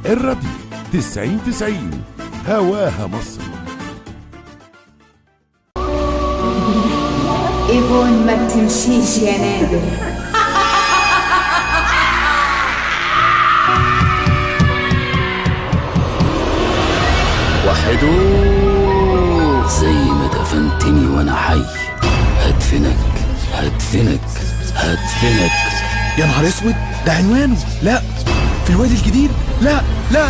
الراديو 90 90 هواها مصر ايفون ما بتمشيش يا نادر وحدو زي ما دفنتني وانا حي هدفنك هدفنك هدفنك يا نهار اسود ده عنوانه لا في الوادي الجديد لا لا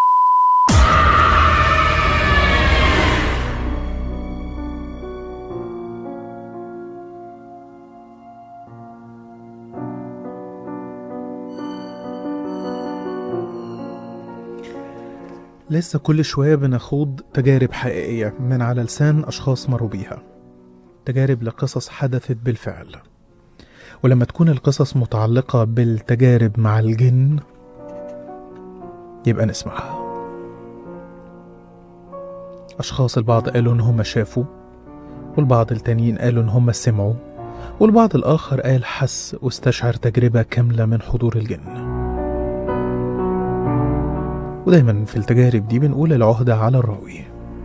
لسه كل شوية بنخوض تجارب حقيقية من على لسان أشخاص مروا بيها تجارب لقصص حدثت بالفعل ولما تكون القصص متعلقة بالتجارب مع الجن يبقى نسمعها أشخاص البعض قالوا إن هم شافوا والبعض التانيين قالوا إن هم سمعوا والبعض الآخر قال حس واستشعر تجربة كاملة من حضور الجن ودايما في التجارب دي بنقول العهدة على الراوي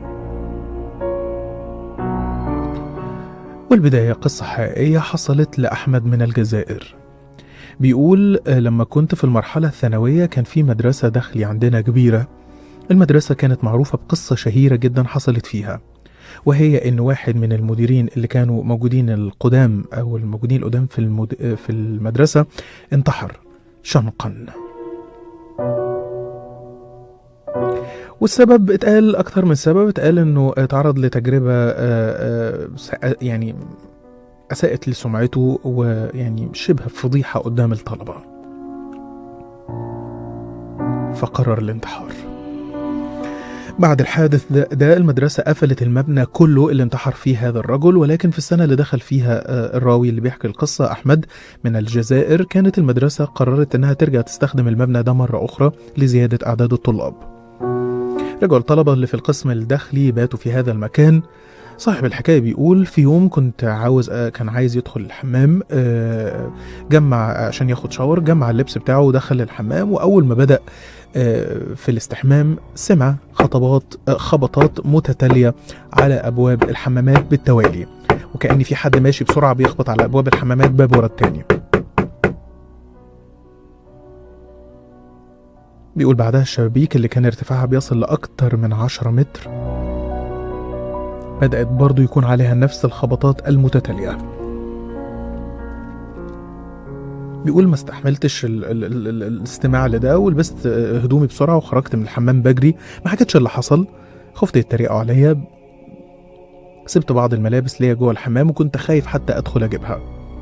والبداية قصة حقيقية حصلت لأحمد من الجزائر بيقول آه، لما كنت في المرحلة الثانوية كان في مدرسة داخلي عندنا كبيرة المدرسة كانت معروفة بقصة شهيرة جدا حصلت فيها وهي إن واحد من المديرين اللي كانوا موجودين القدام أو الموجودين القدام في, المد... آه، في المدرسة انتحر شنقا والسبب اتقال أكتر من سبب اتقال إنه اتعرض لتجربة آه، آه، سا- يعني أساءت لسمعته ويعني شبه فضيحة قدام الطلبة فقرر الانتحار بعد الحادث ده, ده المدرسة قفلت المبنى كله اللي انتحر فيه هذا الرجل ولكن في السنة اللي دخل فيها آه، الراوي اللي بيحكي القصة أحمد من الجزائر كانت المدرسة قررت إنها ترجع تستخدم المبنى ده مرة أخرى لزيادة أعداد الطلاب رجعوا الطلبة اللي في القسم الداخلي باتوا في هذا المكان صاحب الحكاية بيقول في يوم كنت عاوز آه، كان عايز يدخل الحمام آه، جمع عشان ياخد شاور جمع اللبس بتاعه ودخل الحمام وأول ما بدأ آه، في الاستحمام سمع خطبات آه، خبطات متتالية على أبواب الحمامات بالتوالي وكأن في حد ماشي بسرعة بيخبط على أبواب الحمامات باب ورا التاني بيقول بعدها الشبابيك اللي كان ارتفاعها بيصل لأكتر من عشرة متر بدأت برضو يكون عليها نفس الخبطات المتتالية بيقول ما استحملتش ال ال ال ال الاستماع لده ولبست آه، هدومي بسرعة وخرجت من الحمام بجري ما حكيتش اللي حصل خفت يتريقوا عليا سبت بعض الملابس ليا جوه الحمام وكنت خايف حتى ادخل اجيبها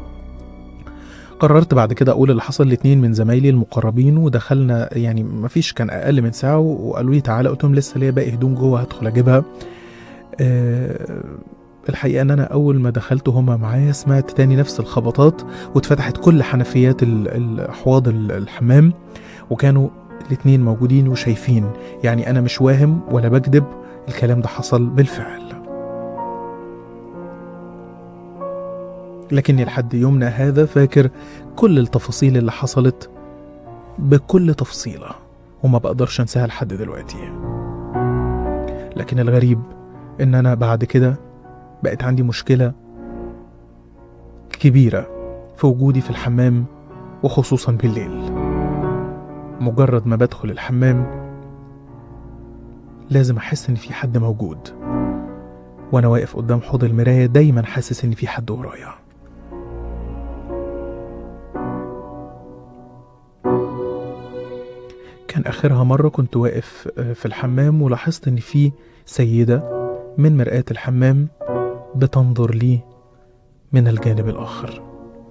قررت بعد كده اقول اللي حصل لاتنين من زمايلي المقربين ودخلنا يعني مفيش كان اقل من ساعه وقالوا لي تعالى قلت لهم لسه ليا باقي هدوم جوه هدخل اجيبها أه الحقيقه ان انا اول ما دخلت هما معايا سمعت تاني نفس الخبطات واتفتحت كل حنفيات ال- ال- حواض ال- الحمام وكانوا الاتنين موجودين وشايفين يعني انا مش واهم ولا بكذب الكلام ده حصل بالفعل لكني لحد يومنا هذا فاكر كل التفاصيل اللي حصلت بكل تفصيلة وما بقدرش انساها لحد دلوقتي لكن الغريب ان انا بعد كده بقت عندي مشكلة كبيرة في وجودي في الحمام وخصوصا بالليل مجرد ما بدخل الحمام لازم احس ان في حد موجود وانا واقف قدام حوض المراية دايما حاسس ان في حد ورايا كان آخرها مرة كنت واقف آه، في الحمام ولاحظت إن في سيدة من مرآة الحمام بتنظر لي من الجانب الآخر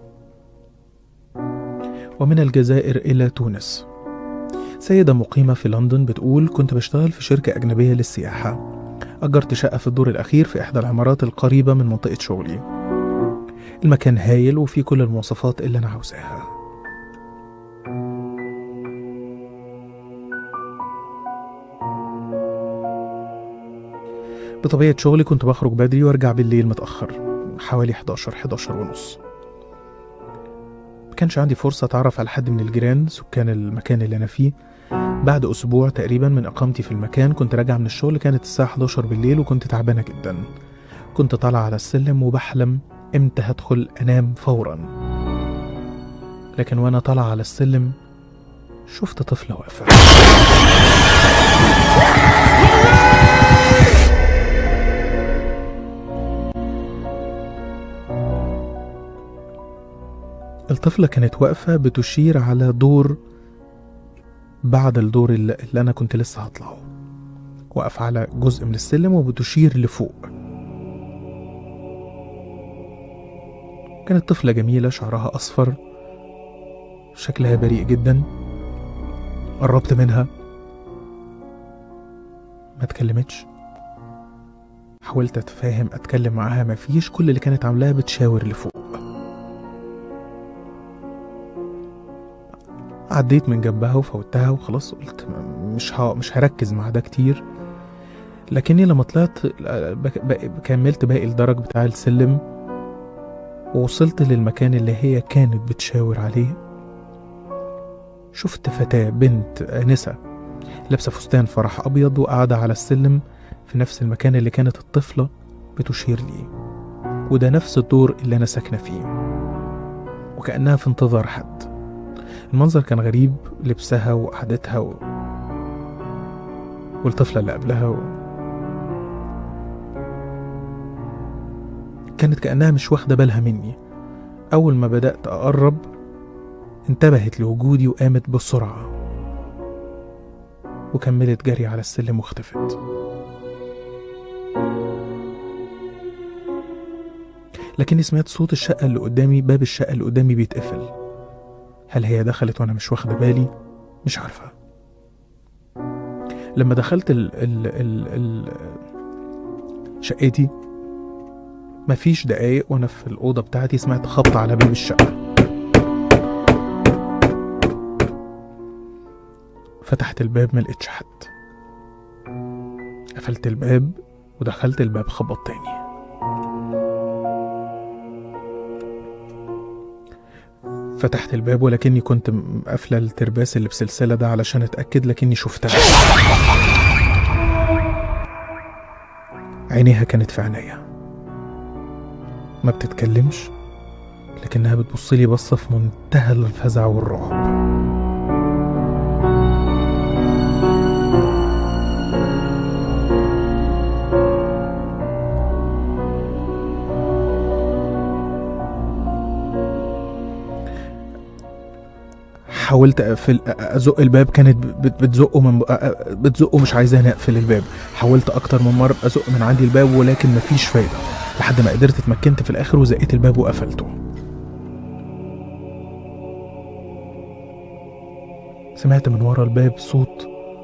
ومن الجزائر إلى تونس سيدة مقيمة في لندن بتقول كنت بشتغل في شركة أجنبية للسياحة أجرت شقة في الدور الأخير في إحدى العمارات القريبة من منطقة شغلي المكان هايل وفيه كل المواصفات اللي أنا عاوزاها بطبيعة شغلي كنت بخرج بدري وارجع بالليل متأخر حوالي 11 11 ونص ما كانش عندي فرصة أتعرف على حد من الجيران سكان المكان اللي أنا فيه بعد أسبوع تقريبا من إقامتي في المكان كنت راجع من الشغل كانت الساعة 11 بالليل وكنت تعبانة جدا كنت طالع على السلم وبحلم إمتى هدخل أنام فورا لكن وأنا طالع على السلم شفت طفلة واقفة الطفلة كانت واقفة بتشير على دور بعد الدور اللي اللي أنا كنت لسه هطلعه واقفة على جزء من السلم وبتشير لفوق كانت طفلة جميلة شعرها أصفر شكلها بريء جدا قربت منها ما اتكلمتش حاولت اتفاهم اتكلم معاها مفيش كل اللي كانت عاملاه بتشاور لفوق عديت من جنبها وفوتها وخلاص قلت م- مش ها مش هركز مع ده كتير لكني لما طلعت بك- بق- كملت باقي الدرج بتاع السلم ووصلت للمكان اللي هي كانت بتشاور عليه شفت فتاة بنت آنسة لابسة فستان فرح أبيض وقاعدة على السلم في نفس المكان اللي كانت الطفلة بتشير ليه وده نفس الدور اللي أنا ساكنة فيه وكأنها في انتظار حد المنظر كان غريب لبسها وقعدتها و... والطفلة اللي قبلها و... كانت كأنها مش واخدة بالها مني أول ما بدأت أقرب انتبهت لوجودي وقامت بسرعة وكملت جري على السلم واختفت لكني سمعت صوت الشقة اللي قدامي باب الشقة اللي قدامي بيتقفل هل هي دخلت وأنا مش واخدة بالي؟ مش عارفة لما دخلت ال ال ال ال شقتي مفيش دقايق وأنا في الأوضة بتاعتي سمعت خبط على باب الشقة فتحت الباب ما لقيتش حد قفلت الباب ودخلت الباب خبط تاني فتحت الباب ولكني كنت م- قافله الترباس اللي بسلسله ده علشان اتاكد لكني شفتها عينيها كانت في عينيا ما بتتكلمش لكنها بتبصلي بصه في منتهى الفزع والرعب حاولت اقفل أ- ازق الباب كانت بت- بتزقه من أ- بتزقه مش عايزاني اقفل الباب حاولت اكتر من مره ازق من عندي الباب ولكن مفيش فايده لحد ما قدرت اتمكنت في الاخر وزقيت الباب وقفلته سمعت من ورا الباب صوت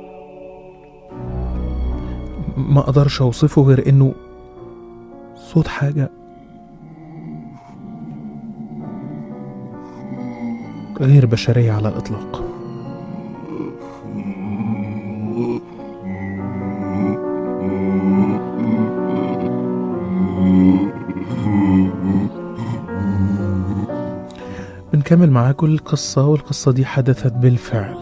ما اقدرش اوصفه غير انه صوت حاجه غير بشرية على الإطلاق بنكمل معاكم القصة والقصة دي حدثت بالفعل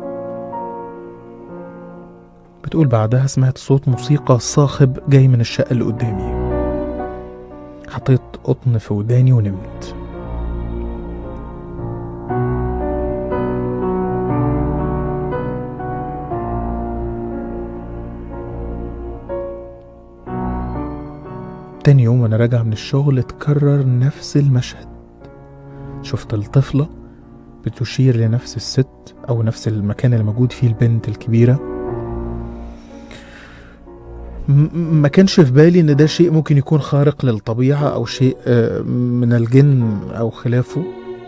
بتقول بعدها سمعت صوت موسيقى صاخب جاي من الشقة اللي قدامي حطيت قطن في وداني ونمت تاني يوم وانا راجع من الشغل اتكرر نفس المشهد شفت الطفلة بتشير لنفس الست أو نفس المكان اللي موجود فيه البنت الكبيرة م- ما كانش في بالي ان ده شيء ممكن يكون خارق للطبيعة او شيء آه، من الجن او خلافه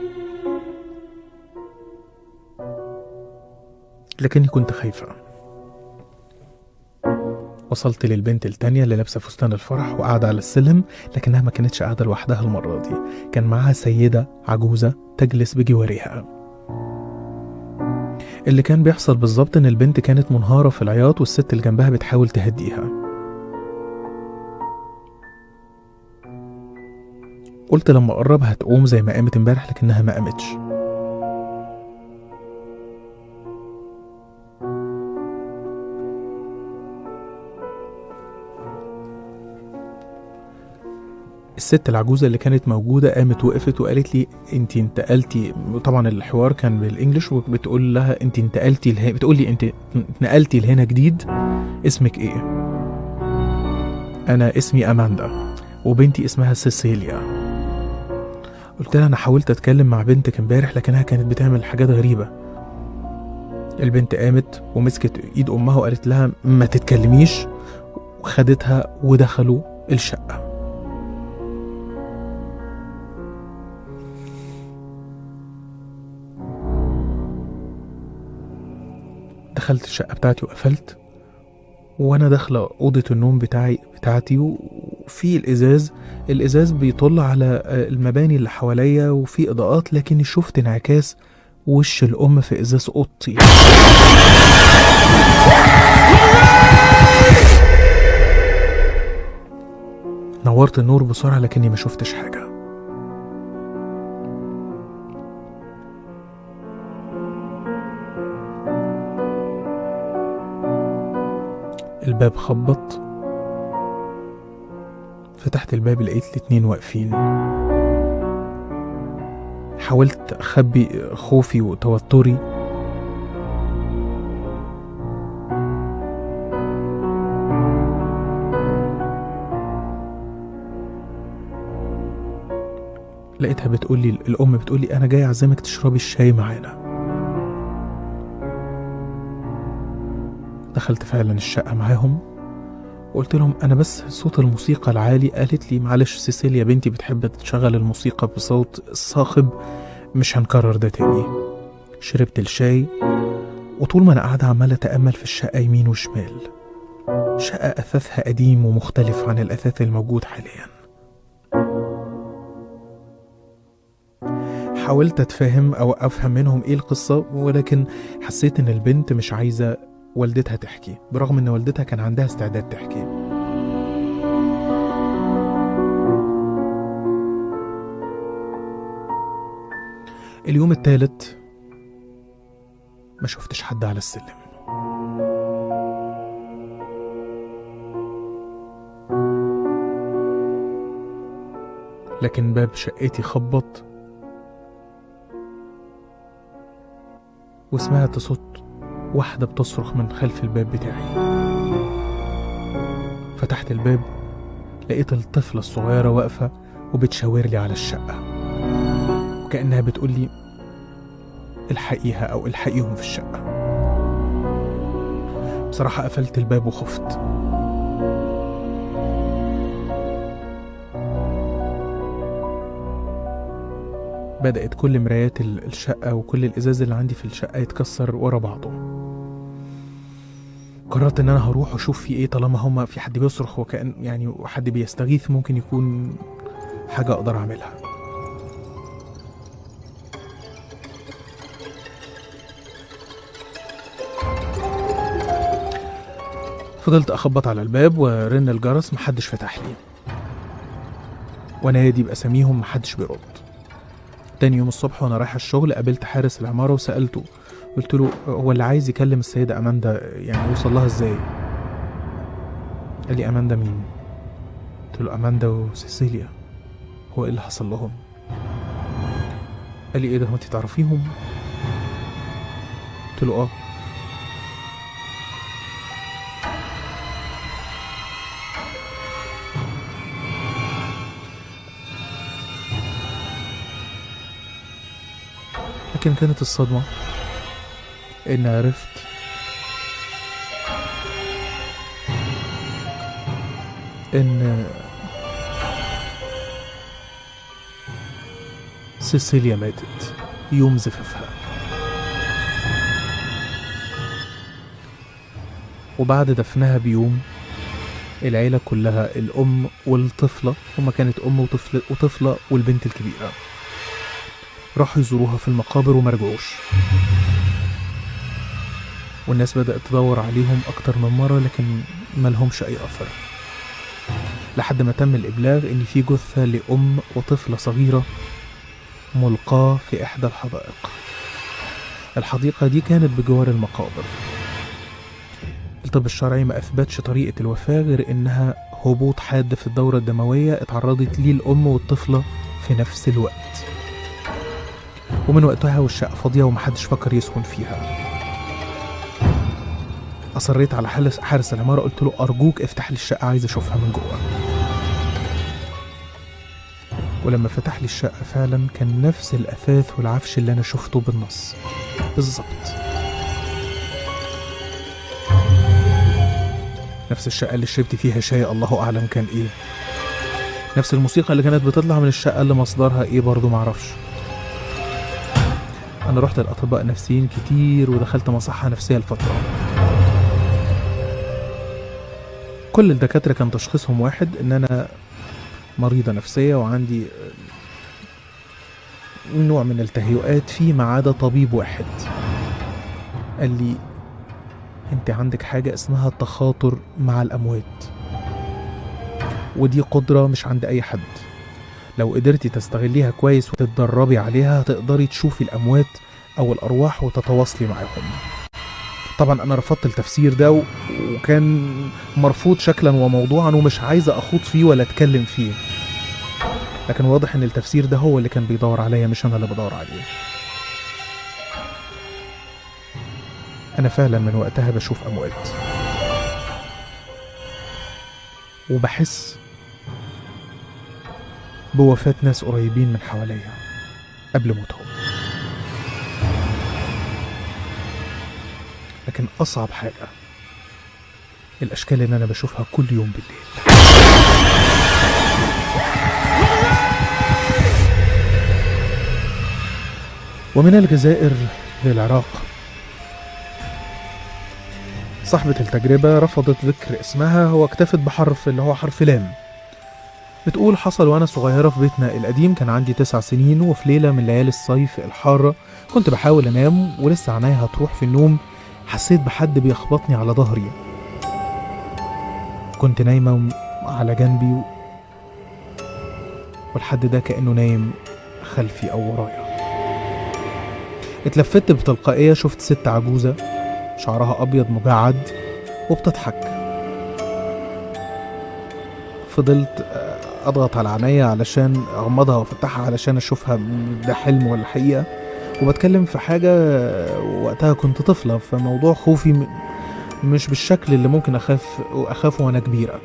لكني كنت خايفة وصلت للبنت التانية اللي لابسة فستان الفرح وقاعدة على السلم لكنها ما كانتش قاعدة لوحدها المرة دي كان معاها سيدة عجوزة تجلس بجوارها اللي كان بيحصل بالظبط ان البنت كانت منهارة في العياط والست اللي جنبها بتحاول تهديها قلت لما اقرب هتقوم زي ما قامت امبارح لكنها ما قامتش الست العجوزة اللي كانت موجودة قامت وقفت وقالت لي انت انتقلتي طبعا الحوار كان بالانجلش وبتقول لها انت انتقلتي له... بتقول لي انت اتنقلتي لهنا جديد اسمك ايه انا اسمي اماندا وبنتي اسمها سيسيليا قلت لها انا حاولت اتكلم مع بنتك امبارح لكنها كانت بتعمل حاجات غريبة البنت قامت ومسكت ايد امها وقالت لها ما تتكلميش وخدتها ودخلوا الشقة دخلت الشقة بتاعتي وقفلت وانا داخلة أوضة النوم بتاعي بتاعتي وفي الإزاز الإزاز بيطل على المباني اللي حواليا وفي إضاءات لكني شفت انعكاس وش الأم في إزاز أوضتي نورت النور بسرعة لكني ما شفتش حاجة الباب خبط فتحت الباب لقيت الاتنين واقفين حاولت أخبي خوفي وتوتري لقيتها بتقولي الأم بتقولي أنا جاي أعزمك تشربي الشاي معانا دخلت فعلا الشقة معاهم وقلت لهم أنا بس صوت الموسيقى العالي قالت لي معلش سيسيليا بنتي بتحب تشغل الموسيقى بصوت صاخب مش هنكرر ده تاني شربت الشاي وطول ما أنا قاعدة عمال أتأمل في الشقة يمين وشمال شقة أثاثها قديم ومختلف عن الأثاث الموجود حاليا حاولت أتفهم أو أفهم منهم إيه القصة ولكن حسيت إن البنت مش عايزة والدتها تحكي برغم ان والدتها كان عندها استعداد تحكي اليوم الثالث ما شفتش حد على السلم لكن باب شقتي خبط وسمعت صوت واحدة بتصرخ من خلف الباب بتاعي فتحت الباب لقيت الطفلة الصغيرة واقفة وبتشاور لي على الشقة وكأنها بتقول لي الحقيها أو الحقيهم في الشقة بصراحة قفلت الباب وخفت بدأت كل مرايات الشقة وكل الإزاز اللي عندي في الشقة يتكسر ورا بعضه قررت ان انا هروح واشوف في ايه طالما هما في حد بيصرخ وكأن يعني حد بيستغيث ممكن يكون حاجة اقدر اعملها فضلت اخبط على الباب ورن الجرس محدش فتح لي وانادي باساميهم محدش بيرد تاني يوم الصبح وانا رايح الشغل قابلت حارس العمارة وسألته قلت له هو اللي عايز يكلم السيدة أماندا يعني يوصل لها ازاي قال لي أماندا مين قلت له أماندا وسيسيليا هو ايه اللي حصل لهم قال لي ايه ده هو انت تعرفيهم قلت له اه لكن كانت الصدمة إن عرفت إن سيسيليا ماتت يوم زفافها وبعد دفنها بيوم العيلة كلها الأم والطفلة هما كانت أم وطفل وطفلة والبنت الكبيرة راحوا يزوروها في المقابر وما رجعوش والناس بدأت تدور عليهم أكتر من مرة لكن ملهمش أي أثر لحد ما تم الإبلاغ إن في جثة لأم وطفلة صغيرة ملقاة في إحدى الحدائق الحديقة دي كانت بجوار المقابر الطب الشرعي ما أثبتش طريقة الوفاة غير إنها هبوط حاد في الدورة الدموية اتعرضت ليه الأم والطفلة في نفس الوقت ومن وقتها والشقة فاضية ومحدش فكر يسكن فيها أصريت على حارس حارس العمارة قلت له أرجوك افتح لي الشقة عايز أشوفها من جوه ولما فتح لي الشقة فعلا كان نفس الأثاث والعفش اللي أنا شفته بالنص بالظبط نفس الشقة اللي شربت فيها شاي الله أعلم كان إيه نفس الموسيقى اللي كانت بتطلع من الشقة اللي مصدرها إيه برضو معرفش أنا رحت لأطباء نفسيين كتير ودخلت مصحة نفسية لفترة كل الدكاترة كان تشخيصهم واحد إن أنا مريضة نفسية وعندي آه، نوع من التهيؤات فيما عدا طبيب واحد قال لي انت عندك حاجة اسمها التخاطر مع الأموات ودي قدرة مش عند أي حد لو قدرتي تستغليها كويس وتتدربي عليها هتقدري تشوفي الأموات أو الأرواح وتتواصلي معاهم طبعا أنا رفضت التفسير ده و- وكان مرفوض شكلا وموضوعا ومش عايزة أخوض فيه ولا أتكلم فيه لكن واضح إن التفسير ده هو اللي كان بيدور عليا مش أنا اللي بدور عليه أنا فعلا من وقتها بشوف أموات وبحس بوفاة ناس قريبين من حواليا قبل موتهم لكن أصعب حاجة الأشكال اللي أنا بشوفها كل يوم بالليل ومن الجزائر للعراق صاحبة التجربة رفضت ذكر اسمها واكتفت بحرف اللي هو حرف لام بتقول حصل وانا صغيرة في بيتنا القديم كان عندي تسع سنين وفي ليلة من ليالي الصيف الحارة كنت بحاول انام ولسه عينيا هتروح في النوم حسيت بحد بيخبطني على ظهري كنت نايمة على جنبي و... والحد ده كأنه نايم خلفي أو ورايا اتلفت بتلقائية شفت ست عجوزة شعرها أبيض مجعد وبتضحك فضلت آه، أضغط على عينيا علشان أغمضها وأفتحها علشان أشوفها ده حلم ولا حقيقة وبتكلم في حاجة آه، وقتها كنت طفلة فموضوع خوفي م- مش بالشكل اللي ممكن أخاف أخافه وأنا كبيرة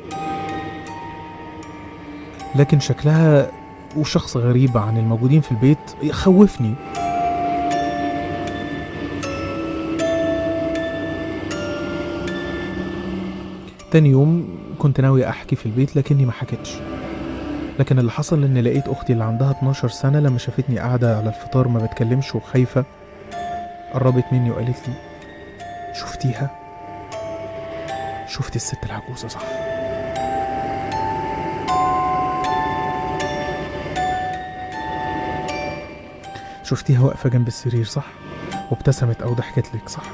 لكن شكلها وشخص غريب عن الموجودين في البيت يخوفني تاني يوم كنت ناوي احكي في البيت لكني ما حكيتش لكن اللي حصل ان لقيت اختي اللي عندها 12 سنه لما شافتني قاعده على الفطار ما بتكلمش وخايفه قربت مني وقالت لي شفتيها شفت الست العجوزه صح شفتيها واقفه جنب السرير صح وابتسمت او ضحكت لك صح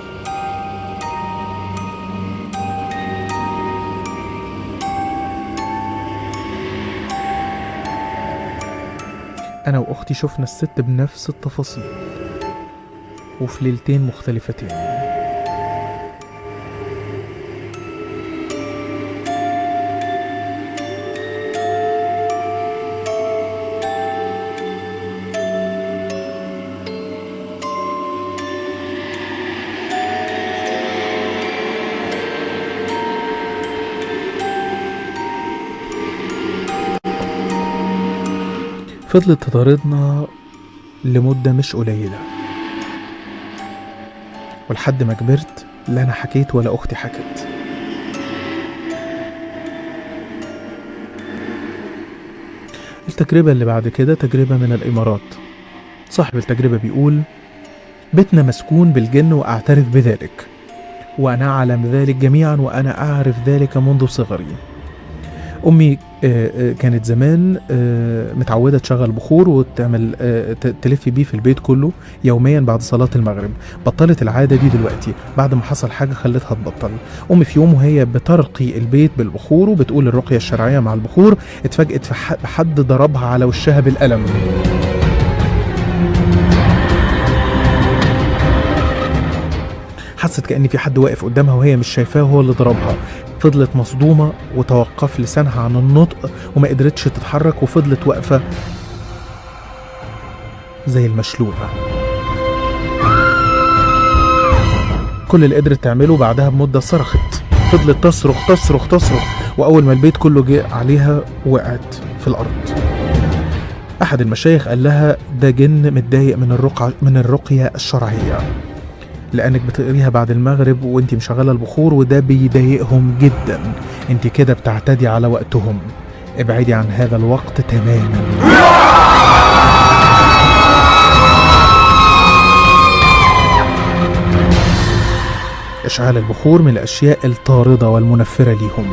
أنا وأختي شفنا الست بنفس التفاصيل وفي ليلتين مختلفتين فضلت تطاردنا لمدة مش قليلة ولحد ما كبرت لا أنا حكيت ولا أختي حكت التجربة اللي بعد كده تجربة من الإمارات صاحب التجربة بيقول بيتنا مسكون بالجن وأعترف بذلك وأنا أعلم ذلك جميعا وأنا أعرف ذلك منذ صغري امي آه، آه، كانت زمان آه، متعوده تشغل بخور وتعمل آه، ت- تلف بيه في البيت كله يوميا بعد صلاه المغرب بطلت العاده دي دلوقتي بعد ما حصل حاجه خلتها تبطل امي في يوم وهي بترقي البيت بالبخور وبتقول الرقيه الشرعيه مع البخور اتفاجئت في ح- بحد ضربها على وشها بالقلم حست حست كأن في حد واقف قدامها وهي مش شايفاه هو اللي ضربها فضلت مصدومة وتوقف لسانها عن النطق وما قدرتش تتحرك وفضلت واقفة زي المشلولة كل اللي قدرت تعمله بعدها بمدة صرخت فضلت تصرخ تصرخ تصرخ وأول ما البيت كله جه عليها وقعت في الأرض أحد المشايخ قال لها ده جن متضايق من الرقعة من الرقية الشرعية لأنك بتقريها بعد المغرب وانت مشغلة البخور وده بيضايقهم جدا انت كده بتعتدي على وقتهم ابعدي عن هذا الوقت تماما إشعال البخور من الأشياء الطاردة والمنفرة ليهم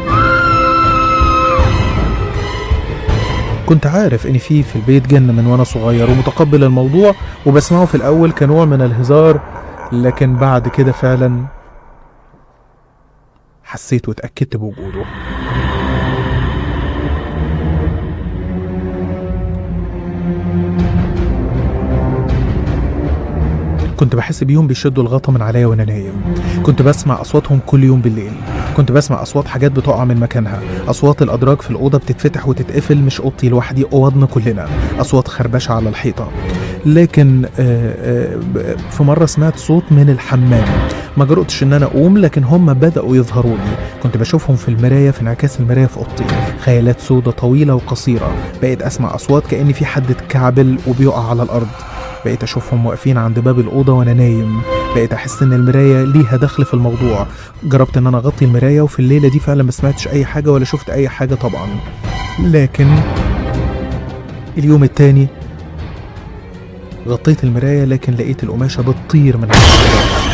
كنت عارف ان في في البيت جن من وانا صغير ومتقبل الموضوع وبسمعه في الاول كنوع من الهزار لكن بعد كده فعلا حسيت واتاكدت بوجوده كنت بحس بيهم بيشدوا الغطا من عليا وانا نايم كنت بسمع اصواتهم كل يوم بالليل كنت بسمع اصوات حاجات بتقع من مكانها اصوات الادراج في الاوضه بتتفتح وتتقفل مش اوضتي لوحدي اوضنا كلنا اصوات خربشه على الحيطه لكن آه، آه، ب- في مره سمعت صوت من الحمام ما جرؤتش ان انا اقوم لكن هم بداوا يظهروا لي كنت بشوفهم في المرايه في انعكاس المرايه في اوضتي خيالات سودة طويله وقصيره بقيت اسمع اصوات كان في حد اتكعبل وبيقع على الارض بقيت اشوفهم واقفين عند باب الاوضه وانا نايم بقيت احس ان المرايه ليها دخل في الموضوع جربت ان انا اغطي المرايه وفي الليله دي فعلا ما سمعتش اي حاجه ولا شفت اي حاجه طبعا لكن اليوم التاني غطيت المرايه لكن لقيت القماشه بتطير من على المراية.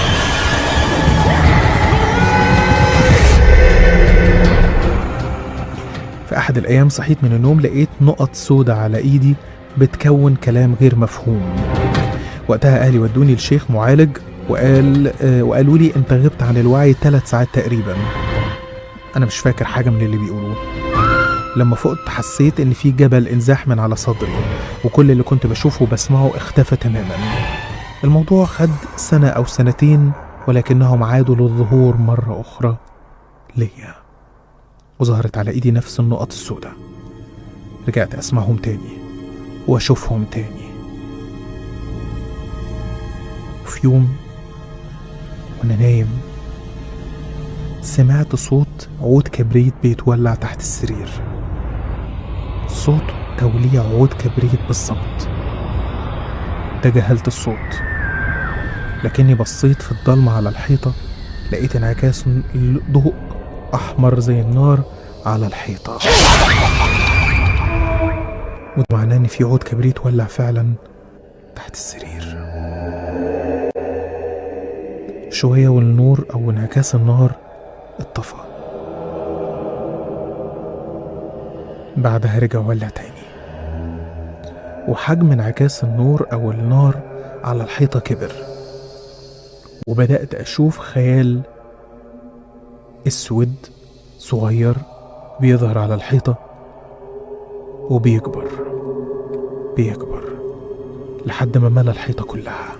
في احد الايام صحيت من النوم لقيت نقط سودة على ايدي بتكون كلام غير مفهوم وقتها اهلي ودوني لشيخ معالج وقال آه وقالوا لي انت غبت عن الوعي ثلاث ساعات تقريبا انا مش فاكر حاجه من اللي بيقولوه لما فقت حسيت ان في جبل انزاح من على صدري وكل اللي كنت بشوفه وبسمعه اختفى تماما الموضوع خد سنه او سنتين ولكنهم عادوا للظهور مره اخرى ليا وظهرت على ايدي نفس النقط السوداء رجعت اسمعهم تاني واشوفهم تاني وفي يوم وانا نايم سمعت صوت عود كبريت بيتولع تحت السرير صوت توليع عود كبريت بالظبط تجاهلت الصوت لكني بصيت في الضلمة على الحيطة لقيت انعكاس ضوء أحمر زي النار على الحيطة وده معناه إن في عود كبريت ولع فعلا تحت السرير شوية والنور أو انعكاس النار اتطفى بعدها رجع ولع تاني وحجم انعكاس النور أو النار على الحيطة كبر وبدأت أشوف خيال اسود صغير بيظهر على الحيطة وبيكبر بيكبر لحد ما ملا الحيطة كلها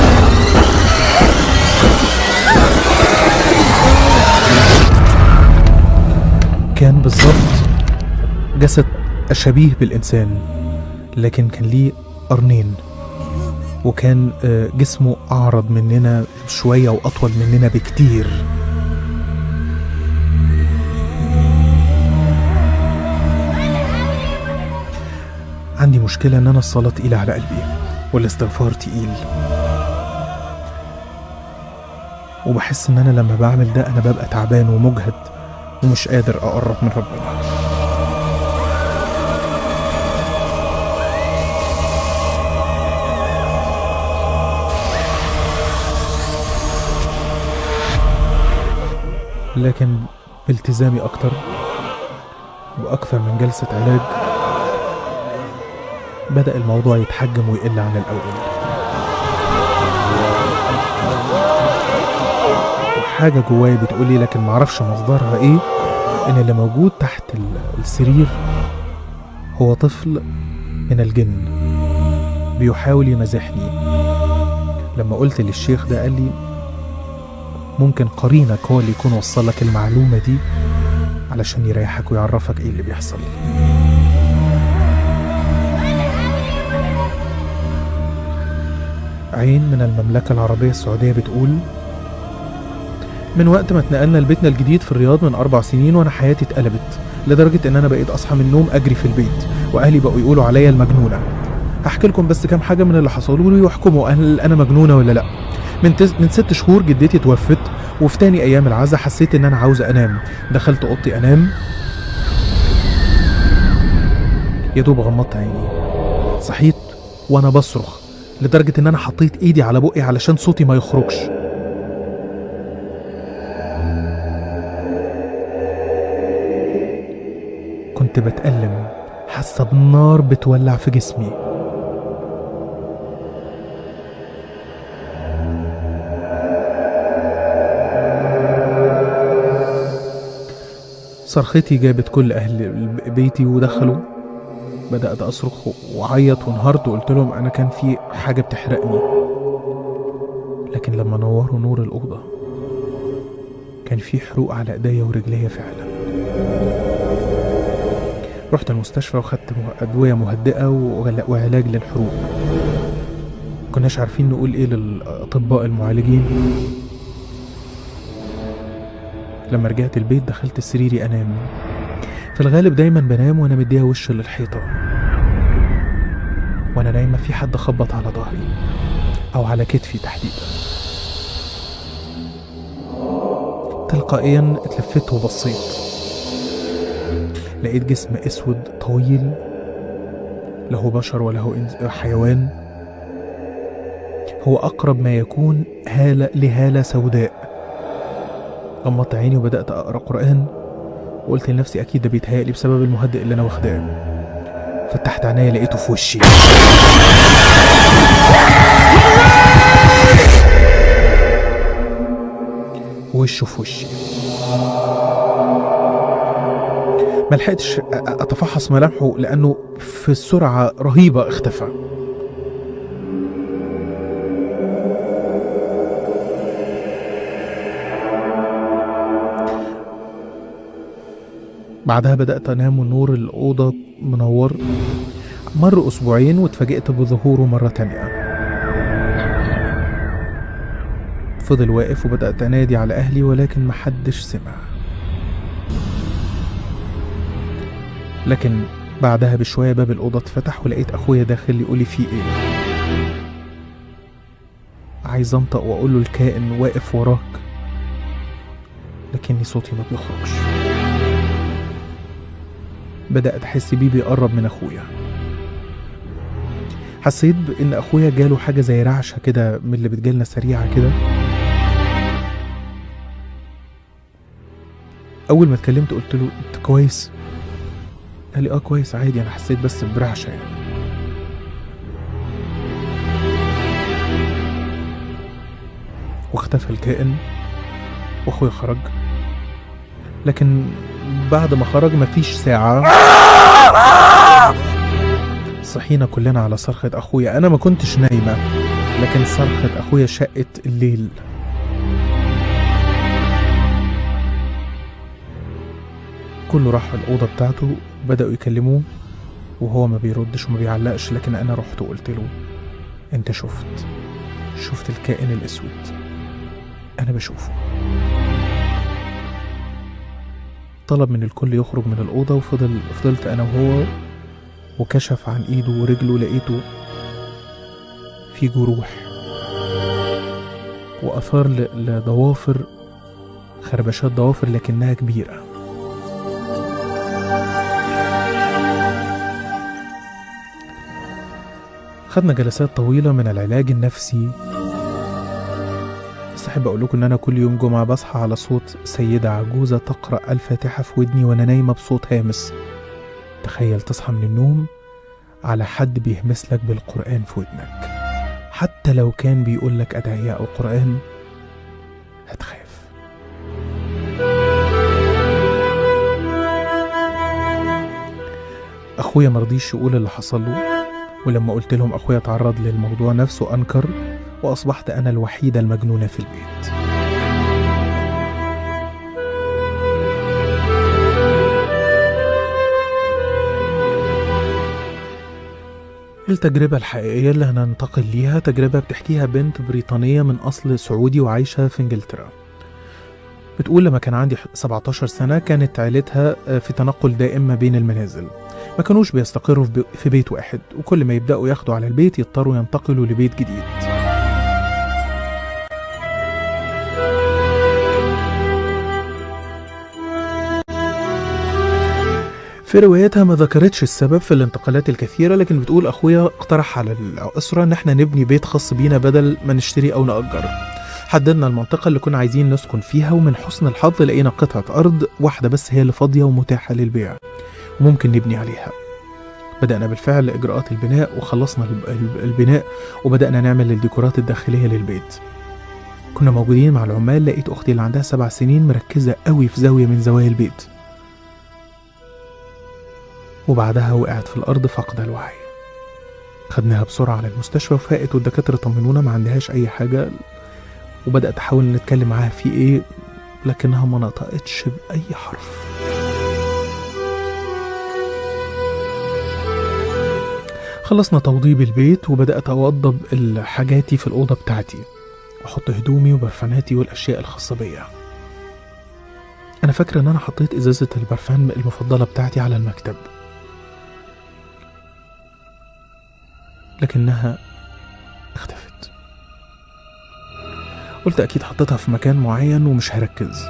كان بالظبط جسد شبيه بالإنسان لكن كان ليه قرنين وكان آه، جسمه أعرض مننا شوية وأطول مننا بكتير عندي مشكلة إن أنا الصلاة تقيلة على قلبي والاستغفار تقيل وبحس إن أنا لما بعمل ده أنا ببقى تعبان ومجهد ومش قادر أقرب من ربنا لكن بالتزامي أكتر وأكثر من جلسة علاج بدأ الموضوع يتحجم ويقل عن الأول وحاجة جوايا بتقولي لكن معرفش مصدرها ايه ان اللي موجود تحت ال- السرير هو طفل من الجن بيحاول يمازحني لما قلت للشيخ ده قال لي ممكن قرينك هو اللي يكون وصل لك المعلومة دي علشان يريحك ويعرفك ايه اللي بيحصل عين من المملكة العربية السعودية بتقول من وقت ما اتنقلنا لبيتنا الجديد في الرياض من أربع سنين وأنا حياتي اتقلبت لدرجة إن أنا بقيت أصحى من النوم أجري في البيت وأهلي بقوا يقولوا عليا المجنونة هحكي لكم بس كام حاجة من اللي حصلوا لي واحكموا هل أنا مجنونة ولا لأ من, تس... من ست شهور جدتي توفت وفي تاني أيام العزا حسيت إن أنا عاوز أنام دخلت أوضتي أنام يا دوب غمضت عيني صحيت وأنا بصرخ لدرجة إن أنا حطيت إيدي على بقي علشان صوتي ما يخرجش كنت بتألم حاسة بنار بتولع في جسمي صرختي جابت كل أهل بيتي ودخلوا بدأت أصرخ وأعيط وانهارت وقلت لهم أنا كان في حاجة بتحرقني لكن لما نوروا نور الأوضة كان في حروق على إيديا ورجليا فعلا رحت المستشفى وخدت مه- أدوية مهدئة وغل- وعلاج للحروق كناش عارفين نقول إيه للأطباء المعالجين لما رجعت البيت دخلت سريري أنام في الغالب دايما بنام وأنا مديها وش للحيطة وأنا نايمة في حد خبط على ظهري أو على كتفي تحديدا تلقائيا اتلفت وبصيت لقيت جسم اسود طويل له بشر وله إنس- حيوان هو اقرب ما يكون هاله لهاله سوداء غمضت عيني وبدات اقرا قران وقلت لنفسي اكيد ده بيتهيألي بسبب المهدئ اللي انا واخداه فتحت عينيا لقيته في وشي وشه في وشي ما لحقتش أ- أ- اتفحص ملامحه لانه في سرعه رهيبه اختفى بعدها بدأت أنام ونور الأوضة منور مر أسبوعين واتفاجئت بظهوره مرة تانية فضل واقف وبدأت أنادي على أهلي ولكن محدش سمع لكن بعدها بشوية باب الأوضة اتفتح ولقيت أخويا داخل يقولي في إيه عايز أنطق وأقول له الكائن واقف وراك لكني صوتي ما بيخرجش بدأت أحس بيه بيقرب من أخويا حسيت بإن أخويا جاله حاجة زي رعشة كده من اللي بتجيلنا سريعة كده أول ما اتكلمت قلت له أنت كويس؟ قال لي اه كويس عادي انا حسيت بس برعشه يعني واختفى الكائن واخويا خرج لكن بعد ما خرج مفيش ساعة صحينا كلنا على صرخة أخويا أنا ما كنتش نايمة لكن صرخة أخويا شقت الليل كله راح الأوضة بتاعته بدأوا يكلموه وهو ما بيردش وما بيعلقش لكن أنا رحت وقلت له أنت شفت شفت الكائن الأسود أنا بشوفه طلب من الكل يخرج من الأوضة وفضل فضلت أنا وهو وكشف عن إيده ورجله لقيته في جروح وآثار ل- لضوافر خربشات ضوافر لكنها كبيره خدنا جلسات طويلة من العلاج النفسي بس أحب أقول لكم إن أنا كل يوم جمعة بصحى على صوت سيدة عجوزة تقرأ الفاتحة في ودني وأنا نايمة بصوت هامس تخيل تصحى من النوم على حد بيهمس لك بالقرآن في ودنك حتى لو كان بيقول لك أدعية أو قرآن هتخاف أخويا مرضيش يقول اللي حصل له ولما قلت لهم أخويا تعرض للموضوع نفسه أنكر وأصبحت أنا الوحيدة المجنونة في البيت التجربة الحقيقية اللي هننتقل ليها تجربة بتحكيها بنت بريطانية من أصل سعودي وعايشة في إنجلترا بتقول لما كان عندي 17 سنة كانت عيلتها آه، في تنقل دائم ما بين المنازل ما كانوش بيستقروا في بي- في بيت واحد وكل ما يبدأوا ياخدوا على البيت يضطروا ينتقلوا لبيت جديد في روايتها ما ذكرتش السبب في الانتقالات الكثيرة لكن بتقول أخويا اقترح على الأسرة إن احنا نبني بيت خاص بينا بدل ما نشتري أو نأجر حددنا المنطقة اللي كنا عايزين نسكن فيها ومن حسن الحظ لقينا قطعة أرض واحدة بس هي اللي فاضية ومتاحة للبيع وممكن نبني عليها بدأنا بالفعل إجراءات البناء وخلصنا الب- الب- البناء وبدأنا نعمل الديكورات الداخلية للبيت كنا موجودين مع العمال لقيت أختي اللي عندها سبع سنين مركزة قوي في زاوية من زوايا البيت وبعدها وقعت في الأرض فاقدة الوعي خدناها بسرعة على المستشفى وفاقت والدكاترة طمنونا ما عندهاش أي حاجة وبدأت أحاول نتكلم معاها في إيه لكنها ما نطقتش بأي حرف خلصنا توضيب البيت وبدأت أوضب حاجاتي في الأوضة بتاعتي وأحط هدومي وبرفاناتي والأشياء الخاصة بيا أنا فاكرة إن أنا حطيت إزازة البرفان المفضلة بتاعتي على المكتب لكنها اختفت قلت أكيد حطيتها في مكان معين ومش هركز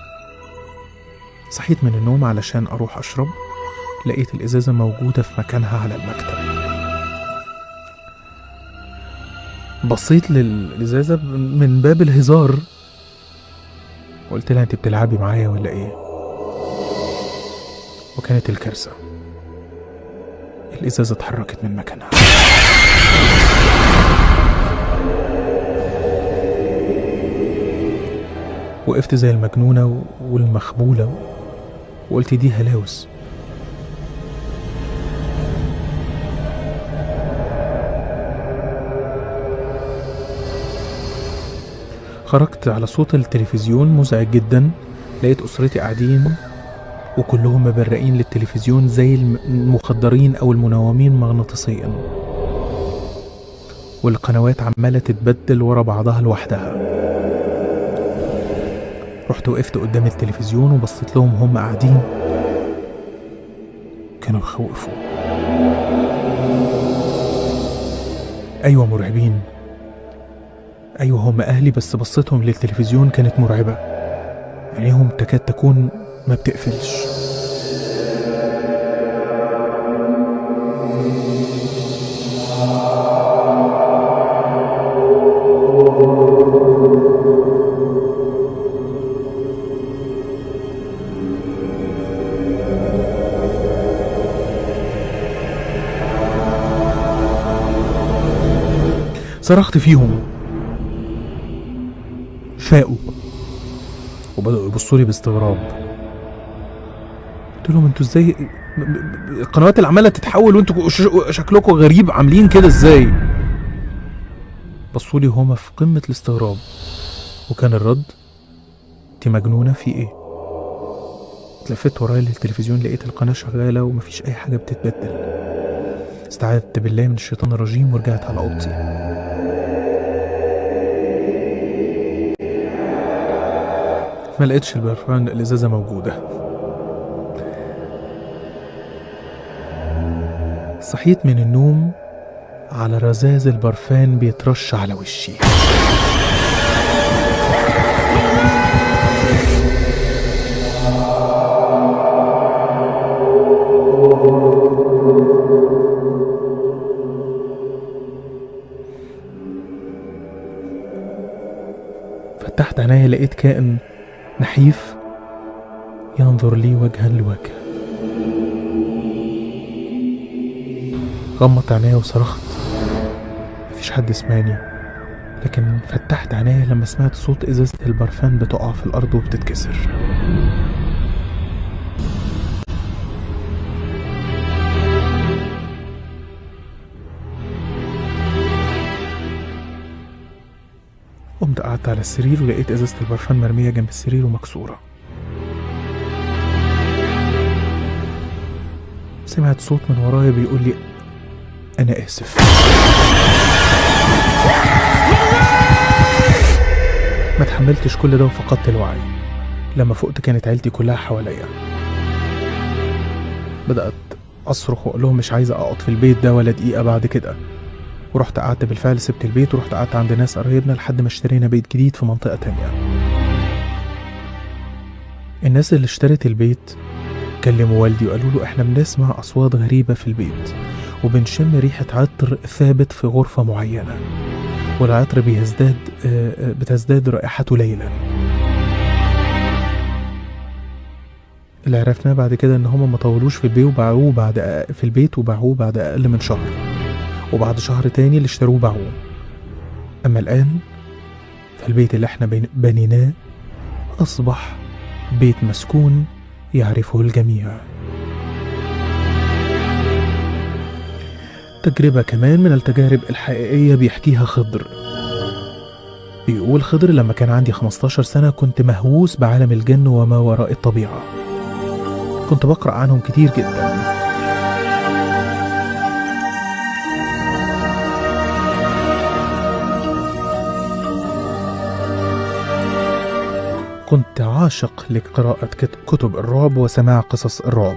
صحيت من النوم علشان أروح أشرب لقيت الإزازة موجودة في مكانها على المكتب بصيت للإزازة من باب الهزار قلت لها انت بتلعبي معايا ولا ايه وكانت الكارثة الإزازة اتحركت من مكانها وقفت زي المجنونة والمخبولة وقلت دي هلاوس خرجت على صوت التلفزيون مزعج جدا لقيت أسرتي قاعدين وكلهم مبرقين للتلفزيون زي الم- المخدرين أو المنومين مغناطيسيا والقنوات عمالة تتبدل ورا بعضها لوحدها رحت وقفت قدام التلفزيون وبصيت لهم هم قاعدين كانوا يخوفوا أيوة مرعبين أيوة هم أهلي بس بصتهم للتلفزيون كانت مرعبة عينيهم تكاد تكون ما بتقفلش صرخت فيهم فاقوا وبدأوا يبصوا لي باستغراب قلت لهم انتوا ازاي م- م- القنوات اللي عماله تتحول وانتوا ش- شكلكم غريب عاملين كده ازاي بصوا لي هما في قمه الاستغراب وكان الرد انت مجنونه في ايه اتلفت ورايا للتلفزيون لقيت القناه شغاله ومفيش اي حاجه بتتبدل استعاذت بالله من الشيطان الرجيم ورجعت على اوضتي ما لقيتش البرفان الازازه موجوده صحيت من النوم على رذاذ البرفان بيترش على وشي فتحت عينيا لقيت كائن نحيف ينظر لي وجها لوجه غمضت عينيا وصرخت مفيش حد سمعني لكن فتحت عينيا لما سمعت صوت ازازة البرفان بتقع في الارض وبتتكسر قمت قعدت على السرير ولقيت ازازة البرفان مرمية جنب السرير ومكسورة سمعت صوت من ورايا بيقول لي أنا آسف ما تحملتش كل ده وفقدت الوعي لما فقت كانت عيلتي كلها حواليا بدأت أصرخ وأقول لهم مش عايزة أقعد في البيت ده ولا دقيقة بعد كده ورحت قعدت بالفعل سبت البيت ورحت قعدت عند ناس قرايبنا لحد ما اشترينا بيت جديد في منطقة تانية الناس اللي اشترت البيت كلموا والدي وقالوا له احنا بنسمع أصوات غريبة في البيت وبنشم ريحة عطر ثابت في غرفة معينة والعطر بيزداد آه، آه، بتزداد رائحته ليلا اللي عرفناه بعد كده ان هما ما طولوش في البيت وباعوه بعد أ- في البيت وباعوه بعد اقل من شهر وبعد شهر تاني اللي اشتروه باعوه اما الان فالبيت اللي احنا بن- بنيناه اصبح بيت مسكون يعرفه الجميع تجربة كمان من التجارب الحقيقية بيحكيها خضر بيقول خضر لما كان عندي 15 سنة كنت مهووس بعالم الجن وما وراء الطبيعة كنت بقرأ عنهم كتير جدا كنت عاشق لقراءة كت- كتب الرعب وسماع قصص الرعب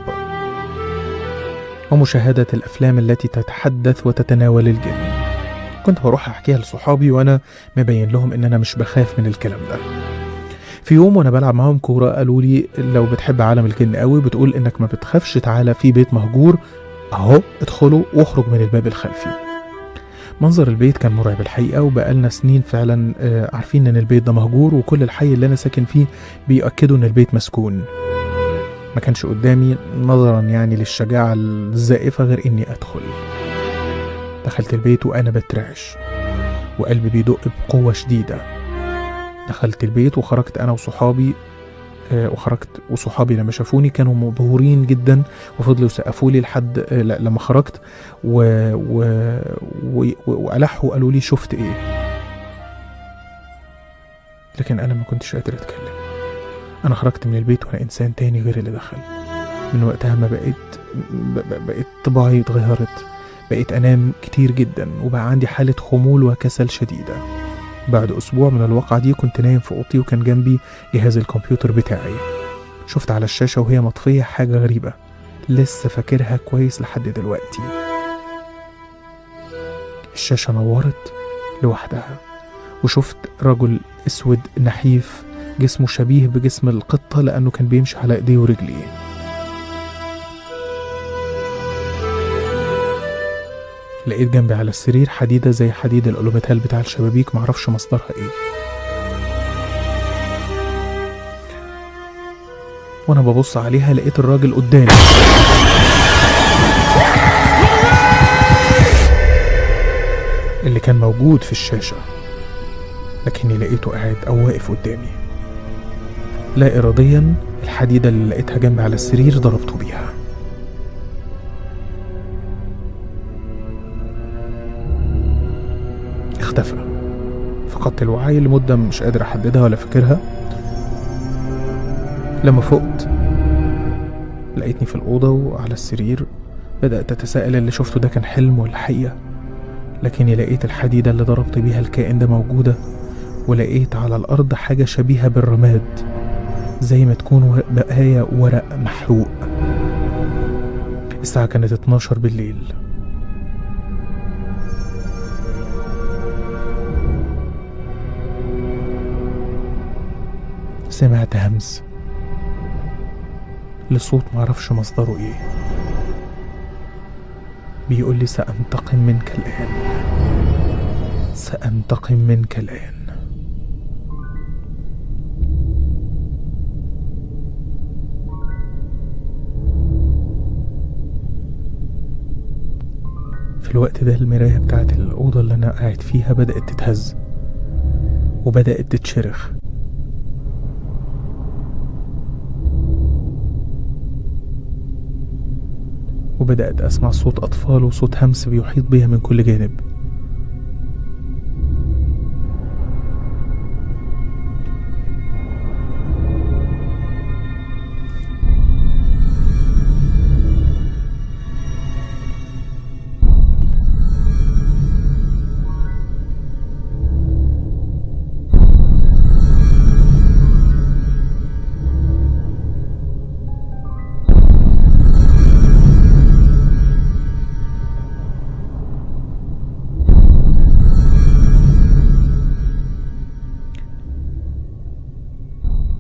ومشاهدة الأفلام التي تتحدث وتتناول الجن كنت بروح أحكيها لصحابي وأنا مبين لهم إن أنا مش بخاف من الكلام ده في يوم وأنا بلعب معاهم كورة قالوا لي لو بتحب عالم الجن قوي بتقول إنك ما بتخافش تعالى في بيت مهجور أهو ادخلوا واخرج من الباب الخلفي منظر البيت كان مرعب الحقيقة وبقالنا سنين فعلا آه، عارفين إن البيت ده مهجور وكل الحي اللي أنا ساكن فيه بيأكدوا إن البيت مسكون ما كانش قدامي نظرا يعني للشجاعة الزائفة غير إني أدخل دخلت البيت وأنا بترعش وقلبي بيدق بقوة شديدة دخلت البيت وخرجت أنا وصحابي آه، وخرجت وصحابي لما شافوني كانوا مبهورين جدا وفضلوا يسقفوا لي لحد آه، ل- لما خرجت و... و... و... وألحوا قالوا لي شفت إيه لكن أنا ما كنتش قادر أتكلم أنا خرجت من البيت وأنا إنسان تاني غير اللي دخل من وقتها ما بقيت ب... ب... بقيت طباعي اتغيرت بقيت أنام كتير جدا وبقى عندي حالة خمول وكسل شديدة بعد أسبوع من الواقعة دي كنت نايم في أوضتي وكان جنبي جهاز الكمبيوتر بتاعي شفت على الشاشة وهي مطفية حاجة غريبة لسه فاكرها كويس لحد دلوقتي الشاشة نورت لوحدها وشفت رجل اسود نحيف جسمه شبيه بجسم القطة لأنه كان بيمشي على ايديه ورجليه لقيت جنبي على السرير حديدة زي حديد الألوميتال بتاع الشبابيك معرفش مصدرها ايه وانا ببص عليها لقيت الراجل قدامي اللي كان موجود في الشاشة لكني لقيته قاعد أو واقف قدامي لا إراديا الحديدة اللي لقيتها جنبي على السرير ضربته بيها اختفى فقدت الوعي لمدة مش قادر أحددها ولا فاكرها لما فقت لقيتني في الأوضة وعلى السرير بدأت أتساءل اللي شفته ده كان حلم ولا حقيقة لكني لقيت الحديدة اللي ضربت بيها الكائن ده موجودة ولقيت على الأرض حاجة شبيهة بالرماد زي ما تكون ور- بقايا ورق محروق الساعة كانت 12 بالليل سمعت همس لصوت معرفش مصدره ايه بيقول لي سأنتقم منك الآن سأنتقم منك الآن في الوقت ده المراية بتاعت الأوضة اللي أنا قاعد فيها بدأت تتهز وبدأت تتشرخ وبدأت أسمع صوت أطفال وصوت همس بيحيط بيها من كل جانب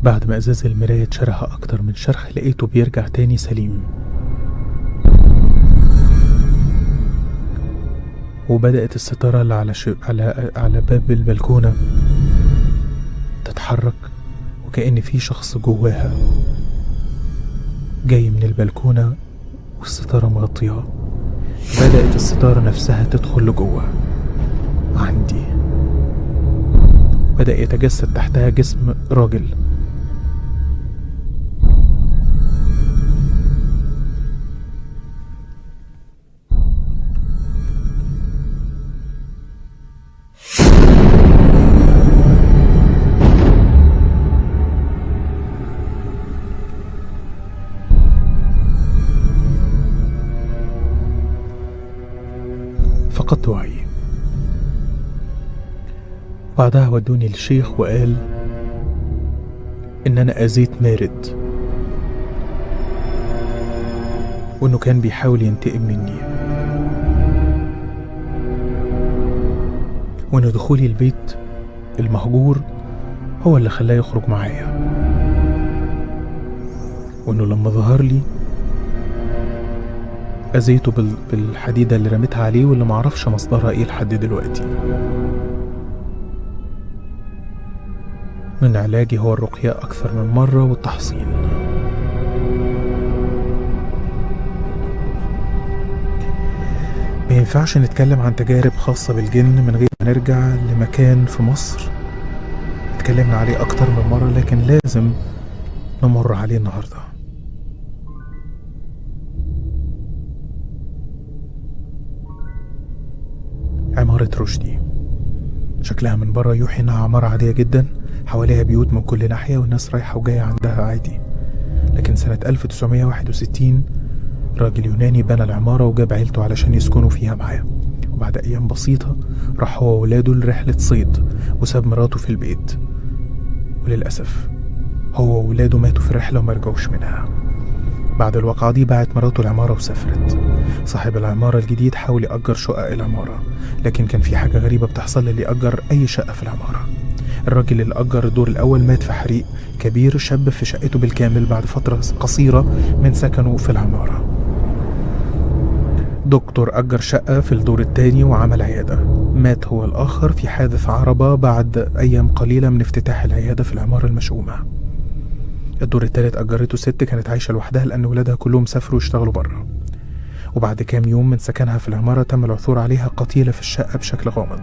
بعد ما ازاز المراية اتشرح اكتر من شرخ لقيته بيرجع تاني سليم وبدأت الستارة اللي على, ش... على على باب البلكونة تتحرك وكأن في شخص جواها جاي من البلكونة والستارة مغطياه بدأت الستارة نفسها تدخل لجوه عندي بدأ يتجسد تحتها جسم راجل فقدت وعي بعدها ودوني للشيخ وقال إن أنا أذيت مارد وإنه كان بيحاول ينتقم مني وإن دخولي البيت المهجور هو اللي خلاه يخرج معايا وإنه لما ظهر لي أذيته بال- بالحديدة اللي رميتها عليه واللي معرفش مصدرها إيه لحد دلوقتي من علاجي هو الرقية أكثر من مرة والتحصين ما ينفعش نتكلم عن تجارب خاصة بالجن من غير ما نرجع لمكان في مصر اتكلمنا عليه أكتر من مرة لكن لازم نمر عليه النهارده عمارة رشدي شكلها من بره يوحي إنها عمارة عادية جدا حواليها بيوت من كل ناحية والناس رايحة وجاية عندها عادي لكن سنة 1961 راجل يوناني بنى العمارة وجاب عيلته علشان يسكنوا فيها معاه وبعد أيام بسيطة راح هو وولاده لرحلة صيد وساب مراته في البيت وللأسف هو وولاده ماتوا في الرحلة وما رجعوش منها بعد الواقعة دي باعت مراته العمارة وسافرت صاحب العمارة الجديد حاول يأجر شقق العمارة لكن كان في حاجة غريبة بتحصل للي يأجر أي شقة في العمارة الراجل اللي أجر الدور الأول مات في حريق كبير شاب في شقته بالكامل بعد فترة قصيرة من سكنه في العمارة دكتور أجر شقة في الدور التاني وعمل عيادة مات هو الآخر في حادث عربة بعد أيام قليلة من افتتاح العيادة في العمارة المشؤومة الدور التالت أجرته ست كانت عايشة لوحدها لأن ولادها كلهم سافروا يشتغلوا بره وبعد كام يوم من سكنها في العمارة تم العثور عليها قتيلة في الشقة بشكل غامض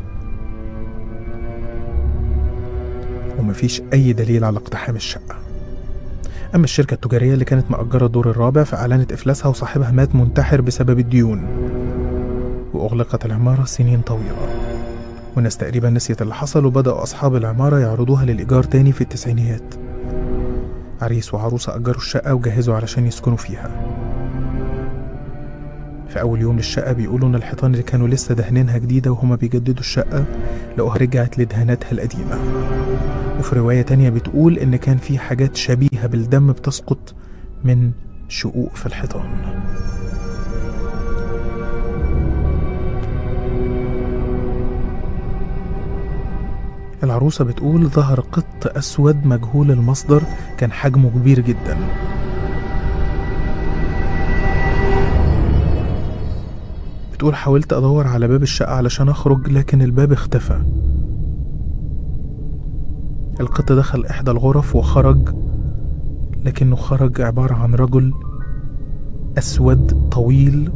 ومفيش أي دليل على اقتحام الشقة أما الشركة التجارية اللي كانت مأجرة الدور الرابع فأعلنت إفلاسها وصاحبها مات منتحر بسبب الديون وأغلقت العمارة سنين طويلة والناس تقريبا نسيت اللي حصل وبدأوا أصحاب العمارة يعرضوها للإيجار تاني في التسعينيات عريس وعروسة أجروا الشقة وجهزوا علشان يسكنوا فيها في أول يوم للشقة بيقولوا إن الحيطان اللي كانوا لسه دهنينها جديدة وهما بيجددوا الشقة لقوها رجعت لدهاناتها القديمة وفي رواية تانية بتقول إن كان في حاجات شبيهة بالدم بتسقط من شقوق في الحيطان العروسة بتقول ظهر قط أسود مجهول المصدر كان حجمه كبير جدا بتقول حاولت أدور على باب الشقة علشان أخرج لكن الباب اختفى القط دخل إحدى الغرف وخرج لكنه خرج عبارة عن رجل أسود طويل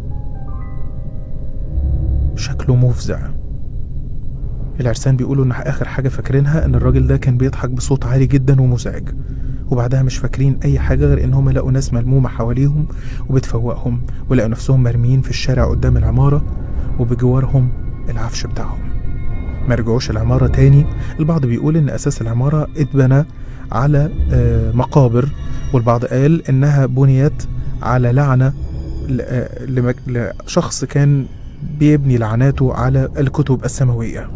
شكله مفزع العرسان بيقولوا ان اخر حاجه فاكرينها ان الراجل ده كان بيضحك بصوت عالي جدا ومزعج وبعدها مش فاكرين اي حاجه غير ان هم لقوا ناس ملمومه حواليهم وبتفوقهم ولقوا نفسهم مرميين في الشارع قدام العماره وبجوارهم العفش بتاعهم ما رجعوش العماره تاني البعض بيقول ان اساس العماره اتبنى على آه، مقابر والبعض قال انها بنيت على لعنه ل- آه، لمج- لشخص كان بيبني لعناته على الكتب السماويه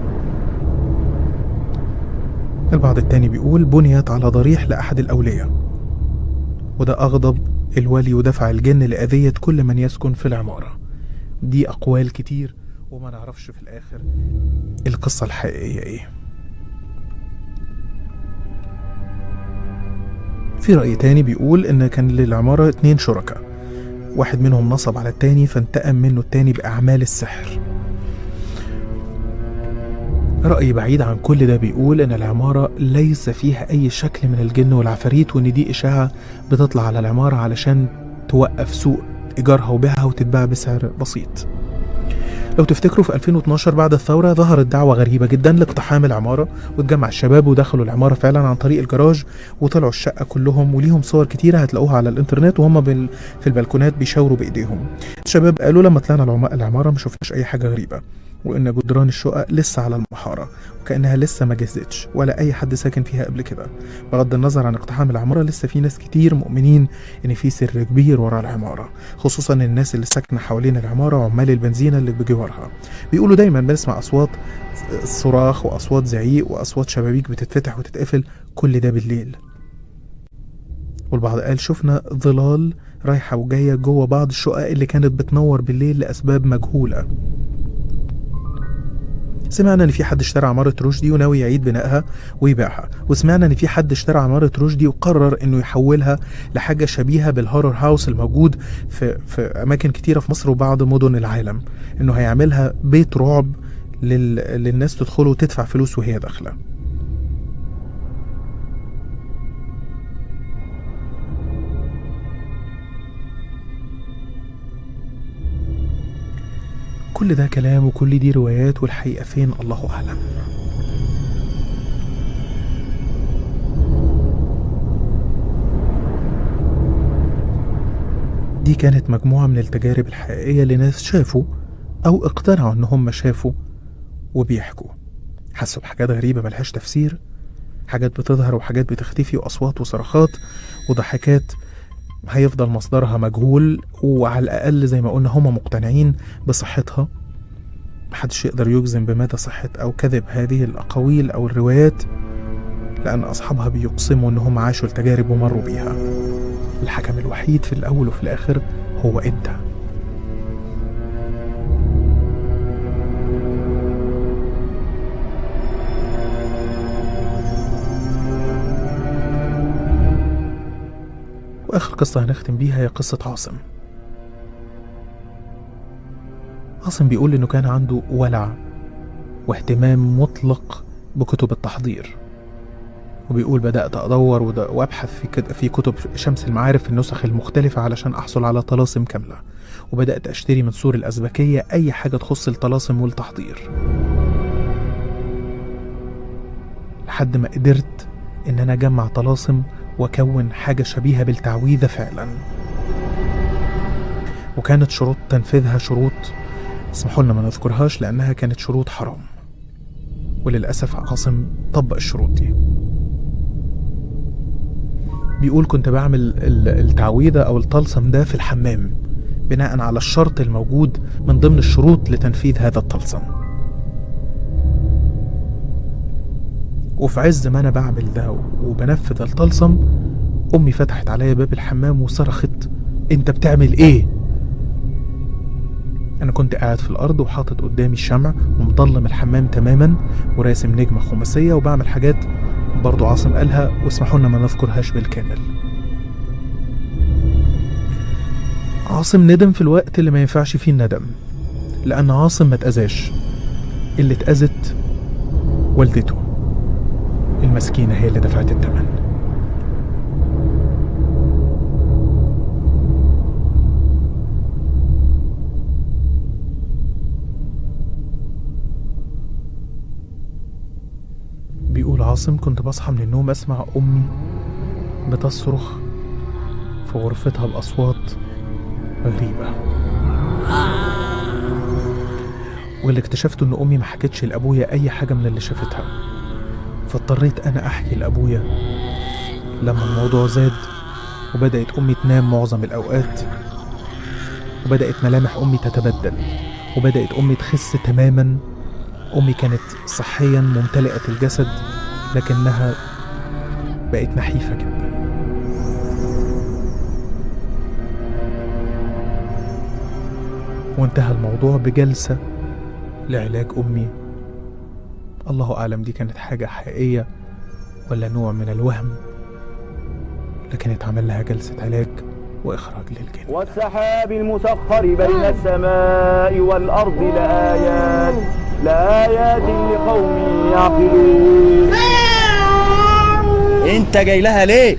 البعض التاني بيقول بنيت على ضريح لأحد الأولياء وده أغضب الولي ودفع الجن لأذية كل من يسكن في العمارة دي أقوال كتير وما نعرفش في الآخر القصة الحقيقية إيه في رأي تاني بيقول إن كان للعمارة اتنين شركاء واحد منهم نصب على التاني فانتقم منه التاني بأعمال السحر رأي بعيد عن كل ده بيقول إن العمارة ليس فيها أي شكل من الجن والعفاريت وإن دي إشاعة بتطلع على العمارة علشان توقف سوق إيجارها وبيعها وتتباع بسعر بسيط لو تفتكروا في 2012 بعد الثورة ظهرت دعوة غريبة جدا لاقتحام العمارة واتجمع الشباب ودخلوا العمارة فعلا عن طريق الجراج وطلعوا الشقة كلهم وليهم صور كتيرة هتلاقوها على الانترنت وهم بال... في البلكونات بيشاوروا بإيديهم الشباب قالوا لما طلعنا العم- العمارة ما شفناش أي حاجة غريبة وإن جدران الشقق لسه على المحارة وكأنها لسه ما جهزتش ولا أي حد ساكن فيها قبل كده بغض النظر عن اقتحام العمارة لسه في ناس كتير مؤمنين إن في سر كبير ورا العمارة خصوصا الناس اللي ساكنة حوالين العمارة وعمال البنزينة اللي بجوارها بيقولوا دايما بنسمع أصوات صراخ وأصوات زعيق وأصوات شبابيك بتتفتح وتتقفل كل ده بالليل والبعض قال شفنا ظلال رايحة وجاية جوه بعض الشقق اللي كانت بتنور بالليل لأسباب مجهولة سمعنا ان في حد اشترى عمارة رشدي وناوي يعيد بنائها ويبيعها وسمعنا ان في حد اشترى عمارة رشدي وقرر انه يحولها لحاجة شبيهة بالهورر هاوس الموجود في, في اماكن كتيرة في مصر وبعض مدن العالم انه هيعملها بيت رعب لل... للناس تدخله وتدفع فلوس وهي داخله كل ده كلام وكل دي روايات والحقيقة فين الله أعلم دي كانت مجموعة من التجارب الحقيقية لناس شافوا أو اقتنعوا إن هم شافوا وبيحكوا حسوا بحاجات غريبة ملهاش تفسير حاجات بتظهر وحاجات بتختفي وأصوات وصرخات وضحكات هيفضل مصدرها مجهول وعلى الأقل زي ما قلنا هم مقتنعين بصحتها محدش يقدر يجزم بمدى صحة أو كذب هذه الأقاويل أو الروايات لأن أصحابها بيقسموا إن هم عاشوا التجارب ومروا بيها الحكم الوحيد في الأول وفي الآخر هو أنت وآخر قصة هنختم بيها هي قصة عاصم عاصم بيقول إنه كان عنده ولع واهتمام مطلق بكتب التحضير وبيقول بدأت أدور ود- وأبحث في كت- في كتب شمس المعارف في النسخ المختلفة علشان أحصل على طلاسم كاملة وبدأت أشتري من سور الأزبكية أي حاجة تخص الطلاسم والتحضير لحد ما قدرت إن أنا أجمع طلاسم وأكون حاجة شبيهة بالتعويذة فعلا وكانت شروط تنفيذها شروط اسمحوا لنا ما نذكرهاش لأنها كانت شروط حرام وللأسف عاصم طبق الشروط دي بيقول كنت بعمل ال- التعويذة أو الطلسم ده في الحمام بناء على الشرط الموجود من ضمن الشروط لتنفيذ هذا الطلسم وفي عز ما أنا بعمل ده وبنفذ الطلسم أمي فتحت عليا باب الحمام وصرخت أنت بتعمل إيه؟ أنا كنت قاعد في الأرض وحاطط قدامي الشمع ومضلم الحمام تماما وراسم نجمة خماسية وبعمل حاجات برضو عاصم قالها واسمحوا لنا ما نذكرهاش بالكامل عاصم ندم في الوقت اللي ما ينفعش فيه الندم لأن عاصم ما اتأذاش اللي اتأذت والدته المسكينة هي اللي دفعت الثمن بيقول عاصم كنت بصحى من النوم أسمع أمي بتصرخ في غرفتها بأصوات غريبة واللي اكتشفته إن أمي ما حكتش لأبويا أي حاجة من اللي شافتها فاضطريت أنا أحكي لأبويا لما الموضوع زاد وبدأت أمي تنام معظم الأوقات وبدأت ملامح أمي تتبدل وبدأت أمي تخس تماما أمي كانت صحيا ممتلئة الجسد لكنها بقت نحيفة جدا وانتهى الموضوع بجلسة لعلاج أمي الله أعلم دي كانت حاجة حقيقية ولا نوع من الوهم لكن اتعمل لها جلسة علاج وإخراج للجن والسحاب المسخر بين السماء والأرض لآيات لآيات لقوم يعقلون انت جاي لها ليه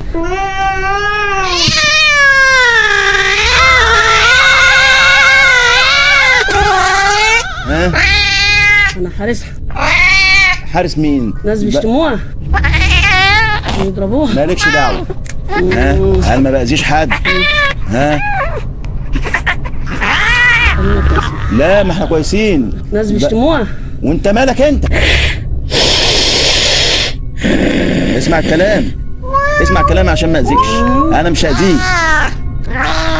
ها انا حارسها حارس مين ناس ب- بيشتموها بيضربوها مالكش دعوه ها هل ما باذيش حد ها لا ما احنا كويسين ناس ب- بيشتموها وانت مالك انت اسمع الكلام اسمع الكلام عشان ما اذيكش انا مش هاذيك